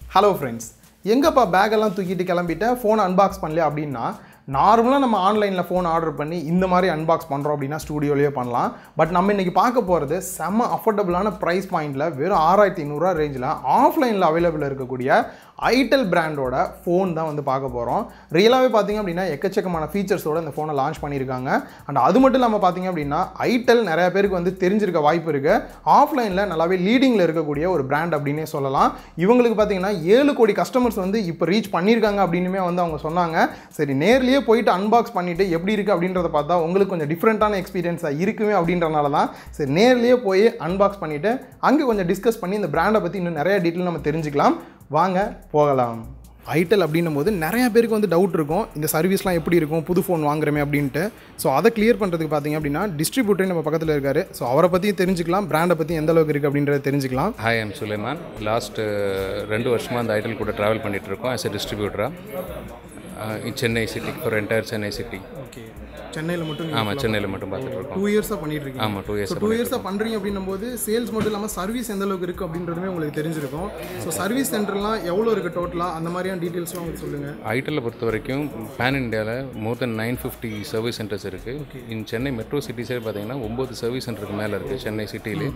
hello friends எங்கப்பா பேக்கெல்லாம் தூக்கிட்டு கிளம்பிட்டேன் ஃபோனை அன்பாக்ஸ் பண்ணல அப்படின்னா நார்மலாக நம்ம ஆன்லைனில் ஃபோன் ஆர்டர் பண்ணி இந்த மாதிரி அன்பாக்ஸ் பண்ணுறோம் அப்படின்னா ஸ்டூடியோலேயே பண்ணலாம் பட் நம்ம இன்றைக்கி பார்க்க போகிறது செம்ம அஃபோர்டபுளான ப்ரைஸ் பாயிண்டில் வெறும் ஆறாயிரத்தி ஐநூறுரூவா ரேஞ்சில் ஆஃப்லைனில் அவைலபிள் இருக்கக்கூடிய ஐட்டல் பிராண்டோட ஃபோன் தான் வந்து பார்க்க போகிறோம் ரியலாகவே பார்த்தீங்க அப்படின்னா எக்கச்சக்கமான ஃபீச்சர்ஸோட இந்த ஃபோனை லான்ச் பண்ணியிருக்காங்க அண்ட் அது மட்டும் இல்லாமல் பார்த்தீங்க அப்படின்னா ஐட்டல் நிறைய பேருக்கு வந்து தெரிஞ்சிருக்க வாய்ப்பு இருக்குது ஆஃப்லைனில் நல்லாவே லீடிங்கில் இருக்கக்கூடிய ஒரு பிராண்ட் அப்படின்னே சொல்லலாம் இவங்களுக்கு பார்த்தீங்கன்னா ஏழு கோடி கஸ்டமர்ஸ் வந்து இப்போ ரீச் பண்ணியிருக்காங்க அப்படின்னுமே வந்து அவங்க சொன்னாங்க சரி நேர்லேயே போயிட்டு அன்பாக்ஸ் பண்ணிவிட்டு எப்படி இருக்குது அப்படின்றத பார்த்தா உங்களுக்கு கொஞ்சம் டிஃப்ரெண்ட்டான எக்ஸ்பீரியன்ஸாக இருக்குமே அப்படின்றனால தான் சரி நேர்லேயே போய் அன்பாக்ஸ் பண்ணிவிட்டு அங்கே கொஞ்சம் டிஸ்கஸ் பண்ணி இந்த பிராண்டை பற்றி இன்னும் நிறைய டீட்டெயில் நம்ம தெரிஞ்சுக்கலாம் வாங்க போகலாம் ஐட்டல் அப்படின்னும் போது நிறைய பேருக்கு வந்து டவுட் இருக்கும் இந்த சர்வீஸ்லாம் எப்படி இருக்கும் புது ஃபோன் வாங்குறமே அப்படின்ட்டு ஸோ அதை கிளியர் பண்ணுறதுக்கு பார்த்தீங்க அப்படின்னா டிஸ்ட்ரிபியூட்டர் நம்ம பக்கத்தில் இருக்காரு ஸோ அவரை பற்றியும் தெரிஞ்சுக்கலாம் பிராண்டை பற்றி எந்த அளவுக்கு இருக்குது அப்படின்றத தெரிஞ்சுக்கலாம் ஹாய் ஐம் சுலைமான் லாஸ்ட் ரெண்டு வருஷமாக அந்த ஐட்டல் கூட ட்ராவல் பண்ணிட்டு இருக்கோம் ஆஸ் எ டிஸ்ட்ரிபியூட்டராக Chennai city for entire Chennai city okay சென்னையில் மட்டும் ஆமாம் சென்னையில் மட்டும் பார்த்துட்டு இருக்கோம் டூ இயர்ஸாக பண்ணிட்டு இருக்கீங்க ஆமாம் டூ இயர்ஸ் ஸோ டூ இயர்ஸாக பண்ணுறீங்க அப்படின்னும் போது சேல்ஸ் மட்டும் இல்லாமல் சர்வீஸ் எந்த அளவுக்கு இருக்குது அப்படின்றதுமே உங்களுக்கு தெரிஞ்சிருக்கும் ஸோ சர்வீஸ் சென்டர்லாம் எவ்வளோ இருக்குது டோட்டலாக அந்த மாதிரியான டீட்டெயில்ஸ்லாம் உங்களுக்கு சொல்லுங்கள் ஐட்டலை பொறுத்த வரைக்கும் பேன் இந்தியாவில் more than nine fifty service centres இருக்குது இன் சென்னை மெட்ரோ சிட்டிஸே பார்த்தீங்கன்னா ஒம்பது சர்வீஸ் சென்டருக்கு மேலே இருக்குது சென்னை சிட்டிலே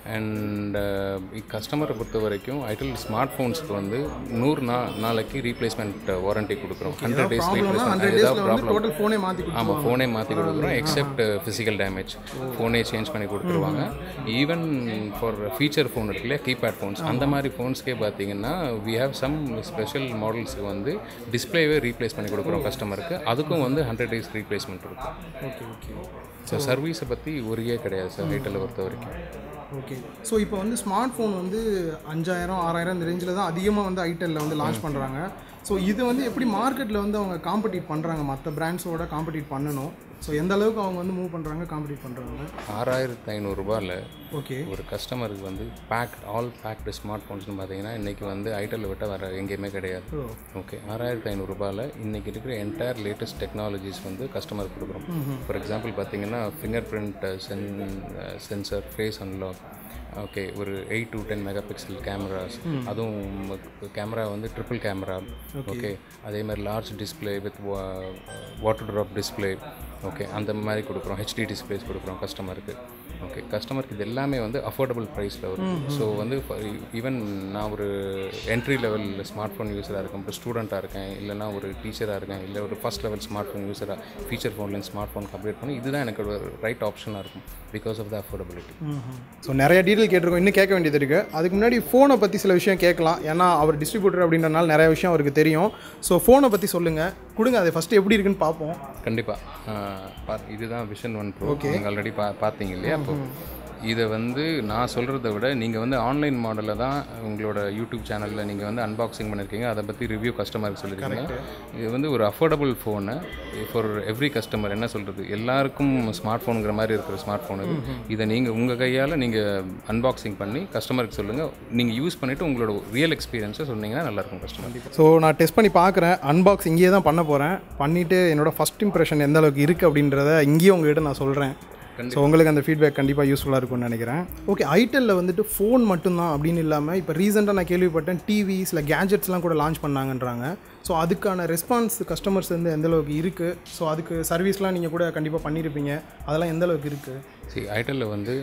அண்ட் கஸ்டமரை பொறுத்த வரைக்கும் ஐட்டல் ஸ்மார்ட் ஃபோன்ஸ்க்கு வந்து நூறு நா நாளைக்கு ரீப்ளேஸ்மெண்ட் வாரண்ட்டி கொடுக்குறோம் ஹண்ட்ரட் டேஸ் ப்ராப்ளம்னா ஹண்ட்ரட் ரீப்ளேஸ்மெண்ட் டேஸில் ஏதாவது வந்து ப்ராப்ளம் டோட்டல் ஃபோனே மாற்றி கொடுத்து ஆமாம் ஃபோனே மாற்றி கொடுக்குறோம் எக்ஸப்ட் ஃபிசிக்கல் டேமேஜ் ஃபோனே சேஞ்ச் பண்ணி கொடுத்துருவாங்க ஈவன் ஃபார் ஃபீச்சர் ஃபோன் இருக்கு இல்லையா கீபேட் ஃபோன்ஸ் அந்த மாதிரி ஃபோன்ஸ்க்கே பார்த்தீங்கன்னா வி ஹேவ் சம் ஸ்பெஷல் மாடல்ஸுக்கு வந்து டிஸ்பிளேவே ரீப்ளேஸ் பண்ணி கொடுக்குறோம் கஸ்டமருக்கு அதுக்கும் வந்து ஹண்ட்ரட் டேஸ் ரீப்ளேஸ்மெண்ட் இருக்கும் ஓகே ஓகே ஸோ சர்வீஸை பற்றி ஒரே கிடையாது சார் ஹைட்டலை பொறுத்த வரைக்கும் ஓகே ஸோ இப்போ வந்து ஸ்மார்ட் ஃபோன் வந்து அஞ்சாயிரம் ஆறாயிரம் இந்த ரேஞ்சில் தான் அதிகமாக வந்து ஐட்டலில் வந்து லான்ச் பண்ணுறாங்க ஸோ இது வந்து எப்படி மார்க்கெட்டில் வந்து அவங்க காம்படிட் பண்ணுறாங்க மற்ற பிராண்ட்ஸோட காம்படிட் பண்ணணும் ஸோ எந்த அளவுக்கு அவங்க வந்து மூவ் பண்ணுறாங்க காம்படிட் பண்ணுறாங்க ஆறாயிரத்து ஐநூறுரூபாவில் ஓகே ஒரு கஸ்டமருக்கு வந்து பேக் ஆல் பேக்டு ஸ்மார்ட் ஃபோன்ஸ்னு பார்த்தீங்கன்னா இன்றைக்கி வந்து ஐட்டலில் விட்ட வர எங்கேயுமே கிடையாது ஓ ஓகே ஆறாயிரத்து ஐநூறுரூபாவில் இன்றைக்கி இருக்கிற என்டையர் லேட்டஸ்ட் டெக்னாலஜிஸ் வந்து கஸ்டமருக்கு கொடுக்குறோம் ஃபார் எக்ஸாம்பிள் பார்த்தீங்கன்னா ஃபிங்கர் பிரிண்ட் சென் சென்சர் ஃபேஸ் அன்லாக் ஓகே ஒரு eight to ten megapixel cameras அதுவும் கேமரா வந்து ட்ரிபிள் கேமரா ஓகே அதே மாதிரி large display with water drop display okay அந்த மாதிரி கொடுக்குறோம் ஹெச்டி டிஸ்பிளேஸ் கொடுக்குறோம் கஸ்டமருக்கு ஓகே கஸ்டமருக்கு இது எல்லாமே வந்து அஃபோர்டபுள் ப்ரைஸில் வரும் ஸோ வந்து ஈவன் நான் ஒரு என்ட்ரி லெவல் ஸ்மார்ட் ஃபோன் யூஸராக இருக்கேன் இப்போ ஸ்டூடெண்ட்டாக இருக்கேன் இல்லைனா ஒரு டீச்சராக இருக்கேன் இல்லை ஒரு ஃபஸ்ட் லெவல் ஸ்மார்ட் ஃபோன் யூஸராக ஃபீச்சர் ஃபோன்லேருந்து ஸ்மார்ட் ஃபோன் கம்ப்ளீட் பண்ணி இதுதான் எனக்கு ஒரு ரைட் ஆப்ஷனாக இருக்கும் because of the affordability so நிறைய டீட்டெயில் கேட்டிருக்கோம் இன்னும் கேட்க வேண்டியது இருக்குது அதுக்கு முன்னாடி ஃபோனை பற்றி சில விஷயம் கேட்கலாம் ஏன்னா அவர் டிஸ்ட்ரிபியூட்டர் அப்படின்றனால நிறைய விஷயம் அவருக்கு தெரியும் ஸோ ஃபோனை பற்றி சொல்லுங்கள் கொடுங்க அதை ஃபஸ்ட்டு எப்படி இருக்குன்னு பார்ப்போம் கண்டிப்பாக இதுதான் விஷன் ஒன் ப்ரோ நீங்கள் ஆல்ரெடி பா பார்த்தீங்க இல்லையா அப்போ இதை வந்து நான் சொல்கிறத விட நீங்கள் வந்து ஆன்லைன் மாடலில் தான் உங்களோட யூடியூப் சேனலில் நீங்கள் வந்து அன்பாக்சிங் பண்ணியிருக்கீங்க அதை பற்றி ரிவ்யூ கஸ்டமருக்கு சொல்லியிருக்கீங்க இது வந்து ஒரு affordable phone for every customer என்ன சொல்கிறது எல்லாருக்கும் ஸ்மார்ட் ஃபோனுங்கிற மாதிரி இருக்கிற ஸ்மார்ட் ஃபோன் இது இதை நீங்கள் உங்கள் கையால் நீங்கள் அன்பாக்சிங் பண்ணி கஸ்டமருக்கு சொல்லுங்கள் நீங்கள் யூஸ் பண்ணிவிட்டு உங்களோட ரியல் எக்ஸ்பீரியன்ஸை சொன்னீங்கன்னா நல்லாயிருக்கும் கஸ்டமர் ஸோ நான் டெஸ்ட் பண்ணி பார்க்குறேன் அன்பாக்ஸ் இங்கேயே தான் பண்ண போகிறேன் பண்ணிவிட்டு என்னோட ஃபஸ்ட் இம்ப்ரெஷன் எந்த அளவுக்கு இருக்குது அப்படின்றத இங்கேயே உங்ககிட்ட நான் சொல்கிறேன் ஸோ உங்களுக்கு அந்த ஃபீட்பேக் கண்டிப்பாக யூஸ்ஃபுல்லாக இருக்கும்னு நினைக்கிறேன் ஓகே ஐட்டலில் வந்துட்டு ஃபோன் மட்டும்தான் அப்படின்னு இல்லாமல் இப்போ ரீசெண்டாக நான் கேள்விப்பட்டேன் டிவிஸ் இல்லை கேஜெட்ஸ்லாம் கூட லான்ச் பண்ணாங்கன்றாங்க ஸோ அதுக்கான ரெஸ்பான்ஸ் கஸ்டமர்ஸ் வந்து எந்த அளவுக்கு இருக்குது ஸோ அதுக்கு சர்வீஸ்லாம் நீங்கள் கூட கண்டிப்பாக பண்ணியிருப்பீங்க அதெல்லாம் எந்த அளவுக்கு இருக்குது சரி ஐட்டலில் வந்து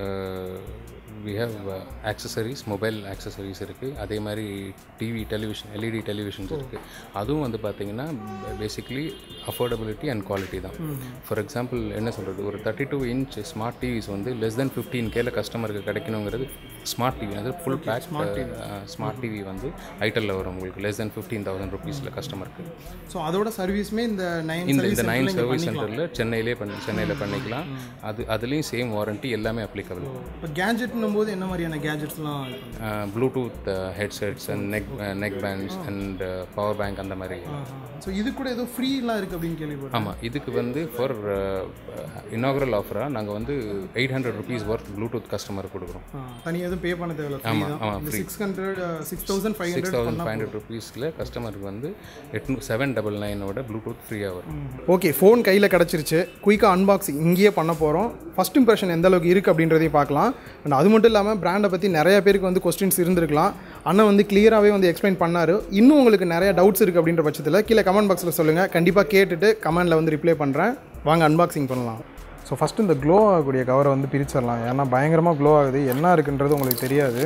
we have accessories mobile accessories இருக்குது அதே மாதிரி டிவி டெலிவிஷன் எல்இடி டெலிவிஷன்ஸ் இருக்குது அதுவும் வந்து பார்த்திங்கன்னா பேசிக்கலி அஃபோர்டபிலிட்டி அண்ட் குவாலிட்டி தான் ஃபார் எக்ஸாம்பிள் என்ன சொல்கிறது ஒரு thirty two inch smart TVs வந்து லெஸ் தென் ஃபிஃப்டீன் கேல கஸ்டமருக்கு கிடைக்கணுங்கிறது ஸ்மார்ட் டிவி அது ஃபுல் பேக் ஸ்மார்ட் டிவி வந்து ஐட்டலில் வரும் உங்களுக்கு லெஸ் தென் ஃபிஃப்டீன் தௌசண்ட் ருபீஸில் கஸ்டமருக்கு ஸோ அதோட சர்வீஸுமே இந்த நைன் இந்த இந்த நைன் சர்வீஸ் சென்டரில் சென்னையிலே பண்ணி சென்னையில் பண்ணிக்கலாம் அது அதுலேயும் சேம் வாரண்ட்டி எல்லாமே அப்ளிகபிள் இப்போ கேஜெட்னும் போது என்ன மாதிரியான கேஜெட்ஸ்லாம் Bluetooth headsets and neck neckbands and power bank அந்த மாதிரி ஸோ இது கூட ஏதோ ஃப்ரீலாம் இருக்குது அப்படின்னு கேள்விப்பட்டேன் ஆமாம் இதுக்கு வந்து ஃபார் இனாகரல் ஆஃபராக நாங்கள் வந்து eight hundred rupees worth Bluetooth கஸ்டமருக்கு கொடுக்குறோம் தனியாக எதுவும் பே பண்ண தேவையில்ல free தான் ஆமாம் இந்த six hundred six thousand five six hundred thousand five hundred ருபீஸில் கஸ்டமருக்கு வந்து எட்நூ செவன் டபுள் நைனோட ப்ளூடூத் ஃப்ரீயாக வரும் ஓகே ஃபோன் கையில் கிடச்சிருச்சு குயிக்காக அன்பாக்ஸ் இங்கேயே பண்ண போகிறோம் ஃபஸ்ட் இம்ப்ரெஷன் எந்த அளவுக்கு இருக்குது அப்படின்றதையும் பார்க்கலாம் அண்ட் அது மட்டும் மட்டும் இல்லாமல் பிராண்டை பற்றி நிறைய பேருக்கு வந்து கொஸ்டின்ஸ் இருந்திருக்கலாம் அண்ணன் வந்து கிளியராகவே வந்து எக்ஸ்பிளைன் பண்ணார் இன்னும் உங்களுக்கு நிறைய டவுட்ஸ் இருக்குது அப்படின்ற பட்சத்தில் கீழே கமெண்ட் பாக்ஸில் சொல்லுங்கள் கண்டிப்பாக கேட்டுட்டு கமெண்டில் வந்து ரிப்ளை பண்ணுறேன் வாங்க அன்பாக்சிங் பண்ணலாம் ஸோ ஃபஸ்ட்டு இந்த க்ளோ ஆகக்கூடிய கவரை வந்து பிரிச்சிடலாம் ஏன்னா பயங்கரமாக க்ளோ ஆகுது என்ன இருக்குன்றது உங்களுக்கு தெரியாது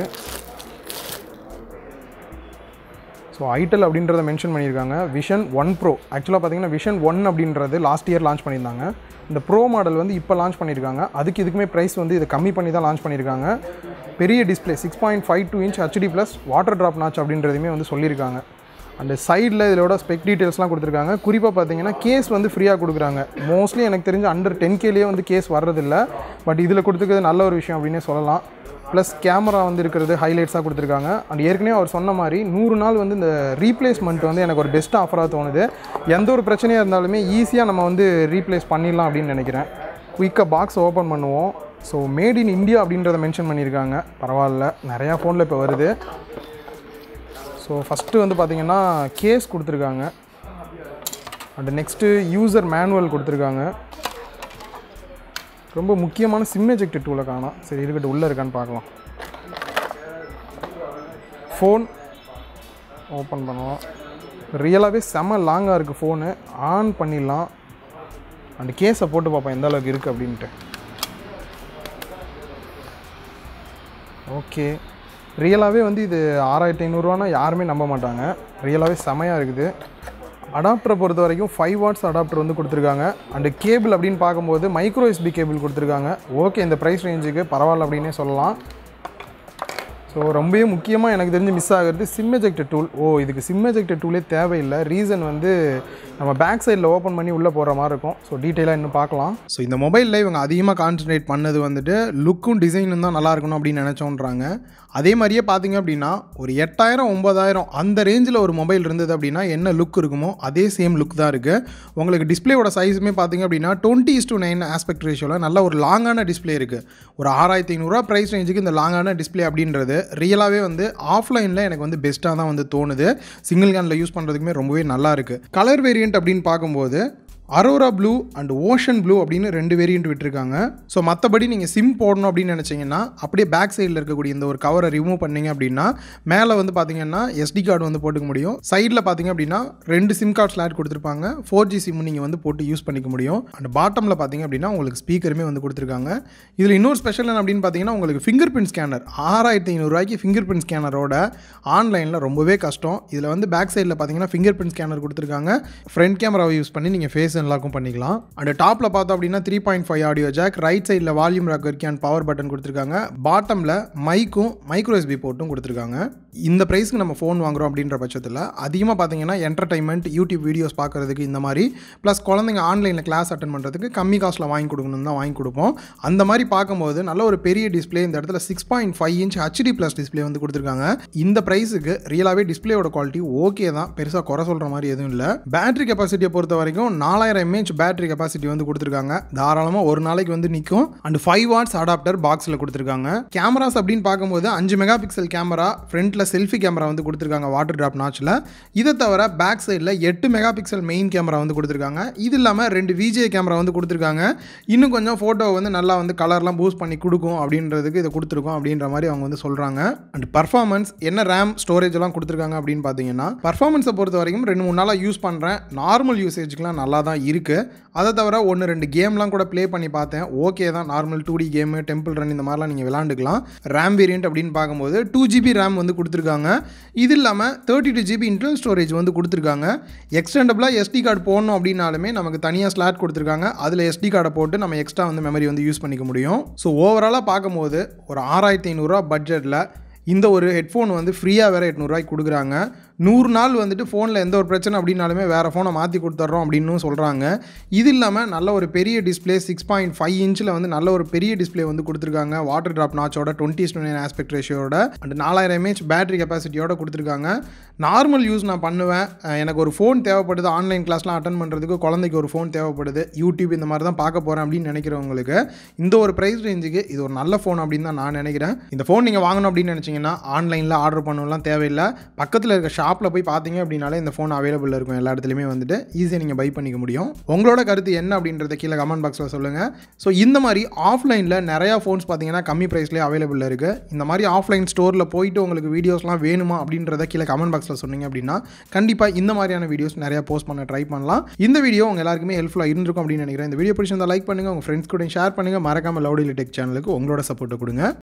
ஸோ ஐட்டல் அப்படின்றத மென்ஷன் பண்ணியிருக்காங்க விஷன் ஒன் ப்ரோ ஆக்சுவலாக பார்த்தீங்கன்னா விஷன் ஒன் அப்படின்றது லாஸ்ட் இயர் லான்ச் பண்ணியிருந்தாங்க இந்த ப்ரோ மாடல் வந்து இப்போ லான்ச் பண்ணியிருக்காங்க அதுக்கு இதுக்குமே ப்ரைஸ் வந்து இதை கம்மி பண்ணி தான் லான்ச் பண்ணியிருக்காங்க பெரிய display six point five two inch HD plus water drop notch அப்படின்றதையுமே வந்து சொல்லியிருக்காங்க அந்த சைடில் இதோட ஸ்பெக் டீட்டெயில்ஸ்லாம் கொடுத்துருக்காங்க குறிப்பாக பார்த்தீங்கன்னா கேஸ் வந்து ஃப்ரீயாக கொடுக்குறாங்க மோஸ்ட்லி எனக்கு தெரிஞ்ச அண்டர் டென் கேலேயே வந்து கேஸ் வர்றதில்ல பட் இதில் கொடுத்துருக்கிறது நல்ல ஒரு விஷயம் அப்படின்னே சொல்லலாம் ப்ளஸ் கேமரா வந்து இருக்கிறது ஹைலைட்ஸாக கொடுத்துருக்காங்க அண்ட் ஏற்கனவே அவர் சொன்ன மாதிரி நூறு நாள் வந்து இந்த ரீப்ளேஸ்மெண்ட் வந்து எனக்கு ஒரு பெஸ்ட் ஆஃபராக தோணுது எந்த ஒரு பிரச்சனையாக இருந்தாலுமே ஈஸியாக நம்ம வந்து ரீப்ளேஸ் பண்ணிடலாம் அப்படின்னு நினைக்கிறேன் குயிக்காக பாக்ஸ் ஓப்பன் பண்ணுவோம் ஸோ மேட் இன் இந்தியா அப்படின்றத மென்ஷன் பண்ணியிருக்காங்க பரவாயில்ல நிறையா ஃபோனில் இப்போ வருது ஸோ ஃபஸ்ட்டு வந்து பார்த்திங்கன்னா கேஸ் கொடுத்துருக்காங்க அண்ட் நெக்ஸ்ட்டு யூசர் மேனுவல் கொடுத்துருக்காங்க ரொம்ப முக்கியமான சிம் எஜெக்ட் டூலை காணோம் சரி இருக்கட்டும் உள்ளே இருக்கான்னு பார்க்கலாம் ஃபோன் ஓப்பன் பண்ணுவோம் ரியலாகவே செம்ம லாங்காக இருக்குது ஃபோனு ஆன் பண்ணிடலாம் அந்த கேஸை போட்டு பார்ப்போம் எந்த அளவுக்கு இருக்குது அப்படின்ட்டு ஓகே ரியலாகவே வந்து இது ஆறாயிரத்தி ஐநூறுரூவானா யாருமே நம்ப மாட்டாங்க ரியலாகவே செமையாக இருக்குது அடாப்டரை பொறுத்த வரைக்கும் ஃபைவ் வாட்ஸ் அடாப்டர் வந்து கொடுத்துருக்காங்க அண்டு கேபிள் அப்படின்னு பார்க்கும்போது மைக்ரோ எஸ்பி கேபிள் கொடுத்துருக்காங்க ஓகே இந்த ப்ரைஸ் ரேஞ்சுக்கு பரவாயில்ல அப்படின்னே சொல்லலாம் ஸோ ரொம்பவே முக்கியமாக எனக்கு தெரிஞ்சு மிஸ் ஆகிறது சிம் எஜெக்டர் டூல் ஓ இதுக்கு சிம் எஜெக்டர் டூலே தேவையில்லை ரீசன் வந்து நம்ம பேக் சைடில் ஓப்பன் பண்ணி உள்ளே போகிற மாதிரி இருக்கும் ஸோ டீட்டெயிலாக இன்னும் பார்க்கலாம் ஸோ இந்த மொபைலில் இவங்க அதிகமாக கான்சன்ட்ரேட் பண்ணது வந்துட்டு லுக்கும் டிசைனும் தான் நல்லா இருக்கணும் அப்படின்னு நினச்சோன்றாங்க அதே மாதிரியே பார்த்தீங்க அப்படின்னா ஒரு எட்டாயிரம் ஒம்பதாயிரம் அந்த ரேஞ்சில் ஒரு மொபைல் இருந்தது அப்படின்னா என்ன லுக் இருக்குமோ அதே சேம் லுக் தான் இருக்குது உங்களுக்கு டிஸ்பிளேயோட சைஸுமே பார்த்தீங்க அப்படின்னா twenty is to nine aspect ரேஷியோவில் நல்ல ஒரு லாங்கான டிஸ்பிளே இருக்குது ஒரு ஆறாயிரத்தி ஐநூறுரூவா ப்ரைஸ் ரேஞ்சுக்கு இந்த லாங்கான டிஸ்பிளே அப்படின்றது ரியலாகவே வந்து ஆஃப்லைனில் எனக்கு வந்து பெஸ்ட்டாக தான் வந்து தோணுது சிங்கிள் கேனில் யூஸ் பண்ணுறதுக்குமே ரொம்பவே நல்லா இருக்குது கலர் வேரியண்ட் அப்படின்னு பார்க்கும்போது Aurora blue and ocean blue அப்படின்னு ரெண்டு வேரியண்ட் விட்டுருக்காங்க ஸோ மற்றபடி நீங்கள் சிம் போடணும் அப்படின்னு நினச்சிங்கன்னா அப்படியே பேக் சைடில் இருக்கக்கூடிய இந்த ஒரு கவரை ரிமூவ் பண்ணீங்க அப்படின்னா மேலே வந்து பார்த்தீங்கன்னா எஸ்டி கார்டு வந்து போட்டுக்க முடியும் சைடில் பார்த்தீங்க அப்படின்னா ரெண்டு சிம் கார்டு ஸ்லாட் கொடுத்துருப்பாங்க ஃபோர் ஜி சிம் நீங்கள் வந்து போட்டு யூஸ் பண்ணிக்க முடியும் அண்ட் பாட்டமில் பார்த்தீங்க அப்படின்னா உங்களுக்கு ஸ்பீக்கருமே வந்து கொடுத்துருக்காங்க இதில் இன்னொரு ஸ்பெஷல் என்ன அப்படின்னு பார்த்தீங்கன்னா உங்களுக்கு ஃபிங்கர் பிரிண்ட் ஸ்கேனர் ஆறாயிரத்தி ஐநூறுரூவாய்க்கு ஃபிங்கர் பிரிண்ட் ஸ்கேனரோட ஆன்லைனில் ரொம்பவே கஷ்டம் இதில் வந்து பேக் சைடில் பார்த்தீங்கன்னா ஃபிங்கர் பிரிண்ட் ஸ்கேனர் கொடுத்துருக்காங்க ஃப்ரண்ட் கேமராவை யூஸ் பண்ணி நீங்கள் ஃபேஸ் அன்லாக்கும் பண்ணிக்கலாம் அண்ட் டாப்பில் பார்த்தோம் அப்படின்னா three point five audio jack right சைடில் வால்யூம் ராக் வரைக்கும் அண்ட் பவர் பட்டன் கொடுத்துருக்காங்க பாட்டமில் மைக்கும் மைக்ரோ எஸ்பி போர்ட்டும் கொடுத்துருக்காங்க இந்த ப்ரைஸ்க்கு நம்ம ஃபோன் வாங்குறோம் அப்படின்ற பட்சத்தில் அதிகமாக பார்த்தீங்கன்னா என்டர்டைன்மெண்ட் யூடியூப் வீடியோஸ் பார்க்குறதுக்கு இந்த மாதிரி ப்ளஸ் குழந்தைங்க ஆன்லைனில் கிளாஸ் அட்டன் பண்ணுறதுக்கு கம்மி காஸ்ட்டில் வாங்கி கொடுக்கணும் தான் வாங்கி கொடுப்போம் அந்த மாதிரி பார்க்கும்போது நல்ல ஒரு பெரிய டிஸ்பிளே இந்த இடத்துல six point five inch HD plus display வந்து கொடுத்துருக்காங்க இந்த ப்ரைஸுக்கு ரியலாகவே டிஸ்பிளேயோட குவாலிட்டி ஓகே தான் பெருசாக குறை சொல்கிற மாதிரி எதுவும் இல்லை பேட்டரி கெப்பாசிட்டியை பொறுத்த வரைக்கும் நாலாயிரம் எம்ஏஹெச் பேட்டரி கெப்பாசிட்டி வந்து கொடுத்துருக்காங்க தாராளமாக ஒரு நாளைக்கு வந்து நிற்கும் அண்ட் ஃபைவ் வாட்ஸ் அடாப்டர் பாக்ஸில் கொடுத்துருக்காங்க கேமராஸ் அப்படின்னு பார்க்கும்போது அஞ்சு மெகா பிக்சல் கேமரா ஃப்ரண்ட்டில் செல்ஃபி கேமரா வந்து கொடுத்துருக்காங்க வாட்டர் ட்ராப் நாச்சில் இதை தவிர பேக் சைடில் எட்டு மெகா பிக்சல் மெயின் கேமரா வந்து கொடுத்துருக்காங்க இது இல்லாமல் ரெண்டு விஜே கேமரா வந்து கொடுத்துருக்காங்க இன்னும் கொஞ்சம் ஃபோட்டோ வந்து நல்லா வந்து கலர்லாம் பூஸ்ட் பண்ணி கொடுக்கும் அப்படின்றதுக்கு இதை கொடுத்துருக்கோம் அப்படின்ற மாதிரி அவங்க வந்து சொல்கிறாங்க அண்ட் பர்ஃபார்மன்ஸ் என்ன ரேம் ஸ்டோரேஜ் எல்லாம் கொடுத்துருக்காங்க அப்படின்னு பார்த்தீங்கன்னா பர்ஃபார்மன்ஸை பொறுத்த வரைக்கும் ரெண்டு மூணு நாளாக யூஸ் பண்ணுறேன் நார்மல் யூசேஜ்க்குலாம் நல்லா தான் இருக்குது அதை தவிர ஒன்று ரெண்டு கேம்லாம் கூட ப்ளே பண்ணி பார்த்தேன் ஓகே தான் normal two D game Temple Run இந்த மாதிரிலாம் நீங்கள் விளாண்டுக்கலாம் ரேம் வேரியன்ட் அப்படின்னு பார்க்கும்போது டூ ஜிபி ரேம் வந்து கொடுத்துருக்காங்க இது இல்லாமல் thirty two GB internal storage வந்து கொடுத்துருக்காங்க எக்ஸ்டெண்டபிளாக எஸ்டி கார்டு போடணும் அப்படின்னாலுமே நமக்கு தனியாக ஸ்லாட் கொடுத்துருக்காங்க அதில் எஸ்டி கார்டை போட்டு நம்ம எக்ஸ்ட்ரா வந்து மெமரி வந்து யூஸ் பண்ணிக்க முடியும் ஸோ ஓவராலாக பார்க்கும்போது ஒரு ஆறாயிரத்தி ஐநூறுரூவா பட்ஜெட்டில் இந்த ஒரு ஹெட்ஃபோன் வந்து ஃப்ரீயாக வேறு எட்நூறுவாய்க்கு கொடுக்குறாங்க நூறு நாள் வந்துட்டு ஃபோனில் எந்த ஒரு பிரச்சனை அப்படின்னாலுமே வேறு ஃபோனை மாற்றி கொடுத்துட்றோம் அப்படின்னு சொல்கிறாங்க இது இல்லாமல் நல்ல ஒரு பெரிய டிஸ்பிளே சிக்ஸ் பாயிண்ட் ஃபைவ் இன்ச்சில் வந்து நல்ல ஒரு பெரிய டிஸ்பிளே வந்து கொடுத்துருக்காங்க வாட்டர் ட்ராப் நாச்சோட டுவெண்ட்டி நைன் ஆஸ்பெக்ட் ரேஷியோட அண்ட் நாலாயிரம் எம்ஏஹெச் பேட்டரி கெப்பாசிட்டியோட கொடுத்துருக்காங்க நார்மல் யூஸ் நான் பண்ணுவேன் அஹ் எனக்கு ஒரு ஃபோன் தேவைப்படுது ஆன்லைன் கிளாஸ்லாம் அட்டன் பண்ணுறதுக்கு குழந்தைக்கு ஒரு ஃபோன் தேவைப்படுது யூடியூப் இந்த மாதிரி தான் பார்க்க போகிறேன் அப்படின்னு நினைக்கிறவங்களுக்கு இந்த ஒரு ப்ரைஸ் ரேஞ்சுக்கு இது ஒரு நல்ல ஃபோன் அப்படின்னு தான் நான் நினைக்கிறேன் இந்த ஃபோன் நீங்கள் வாங்கணும் அப்படின்னு நினச்சிங்கன்னா ஆன்லைனில் ஆர்டர் பண்ணலாம் தேவையில்லை பக்கத்தில் இருக்க ஷாப் ஷாப்பில் போய் பார்த்தீங்க அப்படின்னாலே இந்த ஃபோன் அவைலபிள் இருக்கும் எல்லா இடத்துலையுமே வந்துட்டு ஈஸியாக நீங்கள் பை பண்ணிக்க முடியும் உங்களோட கருத்து என்ன அப்படின்றத கீழே கமெண்ட் பாக்ஸில் சொல்லுங்கள் ஸோ இந்த மாதிரி ஆஃப்லைனில் நிறையா ஃபோன்ஸ் பார்த்தீங்கன்னா கம்மி ப்ரைஸ்லேயே அவைலபிள் இருக்குது இந்த மாதிரி ஆஃப்லைன் ஸ்டோரில் போயிட்டு உங்களுக்கு வீடியோஸ்லாம் வேணுமா அப்படின்றத கீழே கமெண்ட் பாக்ஸில் சொன்னீங்க அப்படின்னா கண்டிப்பாக இந்த மாதிரியான வீடியோஸ் நிறையா போஸ்ட் பண்ண ட்ரை பண்ணலாம் இந்த வீடியோ உங்கள் எல்லாருக்குமே ஹெல்ப்ஃபுல்லாக இருந்திருக்கும் அப்படின்னு நினைக்கிறேன் இந்த வீடியோ பிடிச்சிருந்தா லைக் பண்ணுங்கள் உங்கள் ஃப்ரெண்ட்ஸ் கூட ஷேர் பண்ணுங்கள் மறக்காமல் லவுடில் டெக் சேனலுக்கு உங்களோட சப்போர்ட்டை கொடுங்க